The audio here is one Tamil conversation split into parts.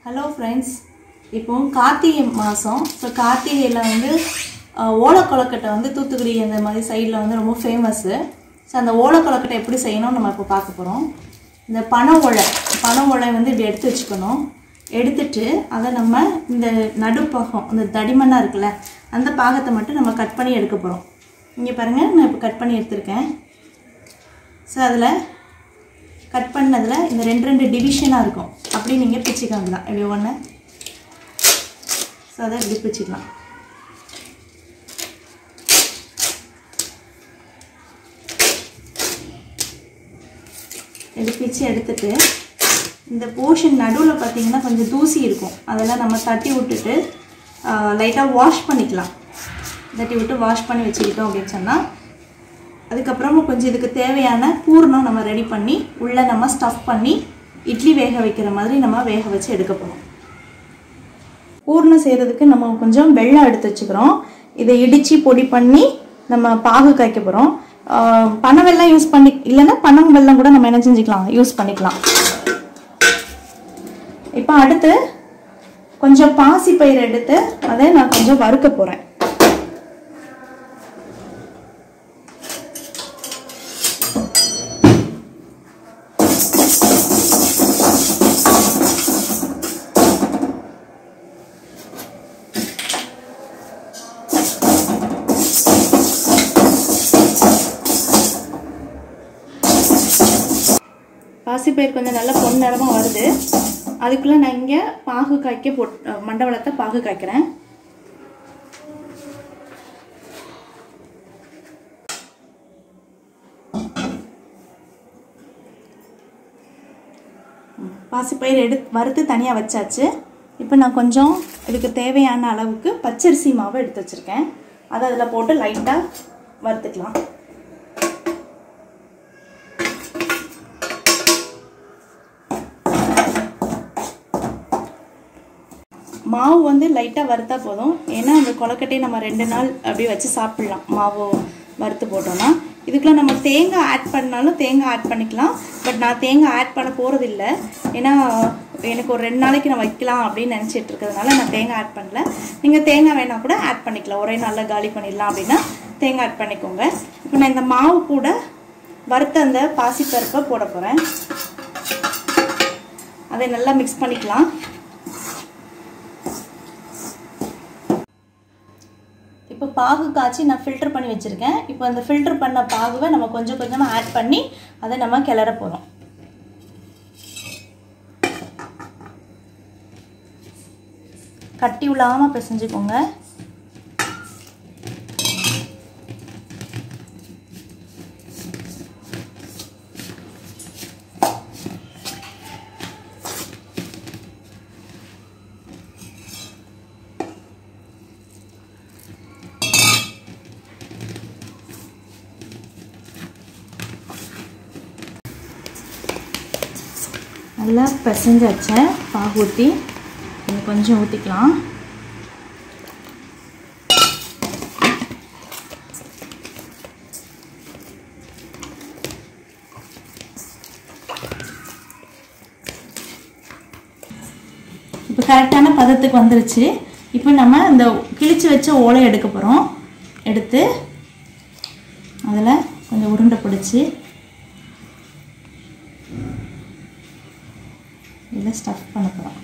ஹலோ ஃப்ரெண்ட்ஸ் இப்போ கார்த்திகை மாதம் ஸோ கார்த்திகையில் வந்து அஹ், ஓலை கொலக்கட்டை வந்து தூத்துக்குடி அந்த மாதிரி சைடில் வந்து ரொம்ப ஃபேமஸ்ஸு ஸோ அந்த ஓலை கொலக்கட்டை எப்படி செய்யணும்னு நம்ம இப்போ பார்க்க போகிறோம் இந்த பனை ஓலை பனை ஓலை வந்து இப்படி எடுத்து வச்சுக்கணும் எடுத்துட்டு அதை நம்ம இந்த நடுப்பாகம் அந்த தடிமண்ணாக இருக்குல்ல அந்த பாகத்தை மட்டும் நம்ம கட் பண்ணி எடுக்க போகிறோம் இங்கே பாருங்கள் நான் இப்போ கட் பண்ணி எடுத்திருக்கேன் ஸோ அதில் கட் பண்ணதில் இந்த ரெண்டு ரெண்டு டிவிஷனாக இருக்கும் அப்படி நீங்கள் பிச்சுக்கலாம் இப்படி ஒன்று ஸோ அதை இப்படி பிச்சுக்கலாம் இப்படி பிச்சு எடுத்துட்டு இந்த போர்ஷன் நடுவில் பார்த்தீங்கன்னா கொஞ்சம் தூசி இருக்கும் அதெல்லாம் நம்ம தட்டி விட்டுட்டு லைட்டாக வாஷ் பண்ணிக்கலாம் தட்டி விட்டு வாஷ் பண்ணி வச்சுக்கிட்டோம் அப்படின்னு சொன்னால் அதுக்கப்புறமா கொஞ்சம் இதுக்கு தேவையான பூர்ணம் நம்ம ரெடி பண்ணி உள்ளே நம்ம ஸ்டஃப் பண்ணி இட்லி வேக வைக்கிற மாதிரி நம்ம வேக வச்சு எடுக்க போகிறோம் பூர்ணம் செய்கிறதுக்கு நம்ம கொஞ்சம் வெள்ளம் எடுத்து வச்சுக்கிறோம் இதை இடித்து பொடி பண்ணி நம்ம பாகு காய்க்க போகிறோம் பனை வெல்லம் யூஸ் பண்ணி இல்லைன்னா பனம் வெல்லம் கூட நம்ம என்ன செஞ்சுக்கலாம் யூஸ் பண்ணிக்கலாம் இப்போ அடுத்து கொஞ்சம் பாசி பயிர் எடுத்து அதை நான் கொஞ்சம் வறுக்க போகிறேன் பாசிப்பயிர் கொஞ்சம் நல்லா பொன்னிறமாக வருது அதுக்குள்ளே நான் இங்கே பாகு காய்க்க போட் மண்டவளத்தை பாகு காய்க்கிறேன் பாசிப்பயிர் எடு வறுத்து தனியாக வச்சாச்சு இப்போ நான் கொஞ்சம் இதுக்கு தேவையான அளவுக்கு பச்சரிசி மாவு எடுத்து வச்சுருக்கேன் அதை அதில் போட்டு லைட்டாக வறுத்துக்கலாம் மாவு வந்து லைட்டாக வறுத்தா போதும் ஏன்னா அந்த கொலக்கட்டையை நம்ம ரெண்டு நாள் அப்படியே வச்சு சாப்பிட்லாம் மாவு வறுத்து போட்டோம்னா இதுக்குள்ள நம்ம தேங்காய் ஆட் பண்ணாலும் தேங்காய் ஆட் பண்ணிக்கலாம் பட் நான் தேங்காய் ஆட் பண்ண போகிறது இல்லை ஏன்னா எனக்கு ஒரு ரெண்டு நாளைக்கு நான் வைக்கலாம் அப்படின்னு நினச்சிட்டு இருக்கிறதுனால நான் தேங்காய் ஆட் பண்ணல நீங்கள் தேங்காய் வேணால் கூட ஆட் பண்ணிக்கலாம் ஒரே நாளில் காலி பண்ணிடலாம் அப்படின்னா தேங்காய் ஆட் பண்ணிக்கோங்க இப்போ நான் இந்த மாவு கூட வறுத்த அந்த பாசிப்பருப்பை போட போகிறேன் அதை நல்லா மிக்ஸ் பண்ணிக்கலாம் இப்போ பாகு காய்ச்சி நான் ஃபில்டர் பண்ணி வச்சுருக்கேன் இப்போ அந்த ஃபில்டர் பண்ண பாகுவை நம்ம கொஞ்சம் கொஞ்சமாக ஆட் பண்ணி அதை நம்ம கிளற போகிறோம் கட்டி விழாமல் பிசைஞ்சுக்கோங்க நல்லா பிசைஞ்சு வச்சேன் பாகு ஊற்றி இன்னும் கொஞ்சம் ஊற்றிக்கலாம் இப்போ கரெக்டான பதத்துக்கு வந்துருச்சு இப்போ நம்ம இந்த கிழிச்சு வச்ச ஓலை எடுக்க போகிறோம் எடுத்து அதில் கொஞ்சம் உருண்டை பிடிச்சி இதில் ஸ்டஃப் பண்ண போகிறோம்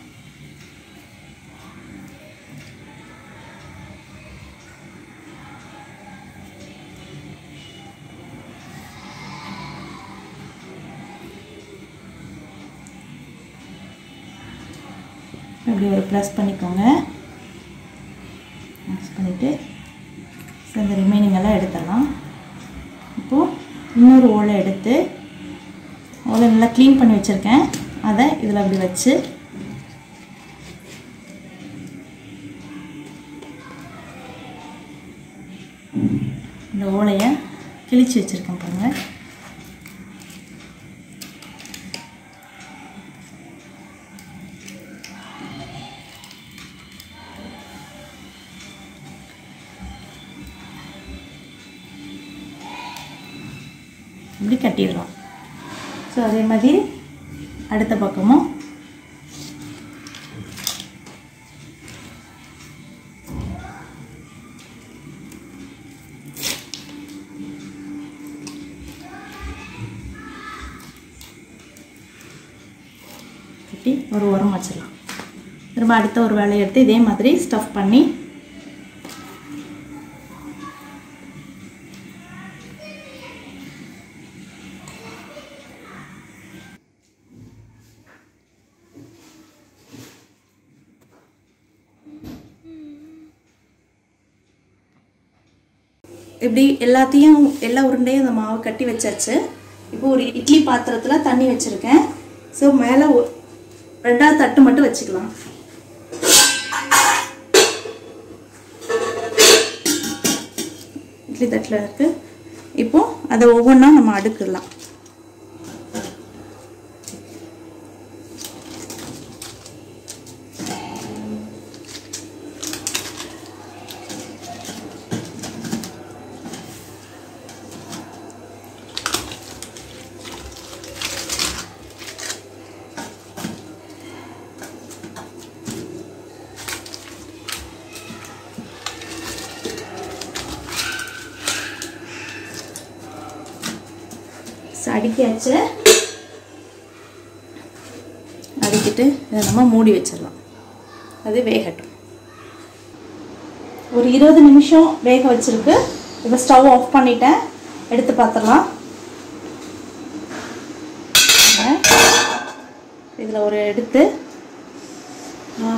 இப்படி ஒரு ப்ளஸ் பண்ணிக்கோங்க ப்ளஸ் பண்ணிவிட்டு ஸோ இந்த ரிமைனிங் எல்லாம் எடுத்துடலாம் இப்போது இன்னொரு ஓலை எடுத்து ஓலை நல்லா க்ளீன் பண்ணி வச்சுருக்கேன் அதை இதில் அப்படி வச்சு இந்த ஓலையை கிழிச்சு வச்சுருக்கேன் பாருங்கள் இப்படி கட்டிடலாம் ஸோ அதே மாதிரி அடுத்த பக்கமும் தூக்கி ஒரு உரம் வச்சிடலாம் திரும்ப அடுத்த ஒரு வேலையை எடுத்து இதே மாதிரி ஸ்டஃப் பண்ணி இப்படி எல்லாத்தையும் எல்லா உருண்டையும் அந்த மாவு கட்டி வச்சாச்சு இப்போ ஒரு இட்லி பாத்திரத்தில் தண்ணி வச்சுருக்கேன் ஸோ மேலே ரெண்டாவது தட்டு மட்டும் வச்சுக்கலாம் இட்லி தட்டில் இருக்கு இப்போ அதை ஒவ்வொன்றா நம்ம அடுக்கிடலாம் ஸோ அடுக்கியாச்சு அடுக்கிட்டு இதை நம்ம மூடி வச்சிடலாம் அது வேகட்டும் ஒரு இருபது நிமிஷம் வேக வச்சிருக்கு இப்போ ஸ்டவ் ஆஃப் பண்ணிட்டேன் எடுத்து பார்த்துடலாம் இதில் ஒரு எடுத்து ஆ,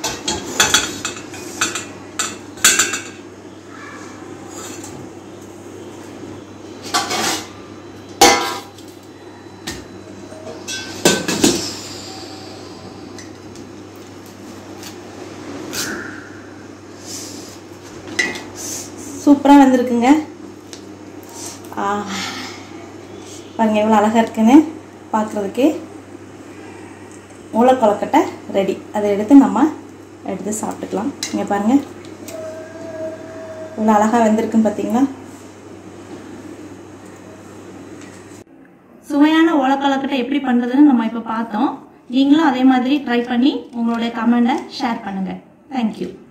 சூப்பராக வந்திருக்குங்க ஆ, பாருங்க எவ்வளோ அழகாக இருக்குன்னு பார்க்குறதுக்கே மூளை கொலக்கட்டை ரெடி அதை எடுத்து நம்ம எடுத்து சாப்பிட்டுக்கலாம் இங்கே பாருங்கள் இவ்வளோ அழகாக வெந்திருக்குன்னு பார்த்தீங்களா சுவையான ஓலக்கொலக்கட்டை எப்படி பண்ணுறதுன்னு நம்ம இப்போ பார்த்தோம் நீங்களும் அதே மாதிரி ட்ரை பண்ணி உங்களுடைய கமெண்டை ஷேர் பண்ணுங்கள் தேங்க்யூ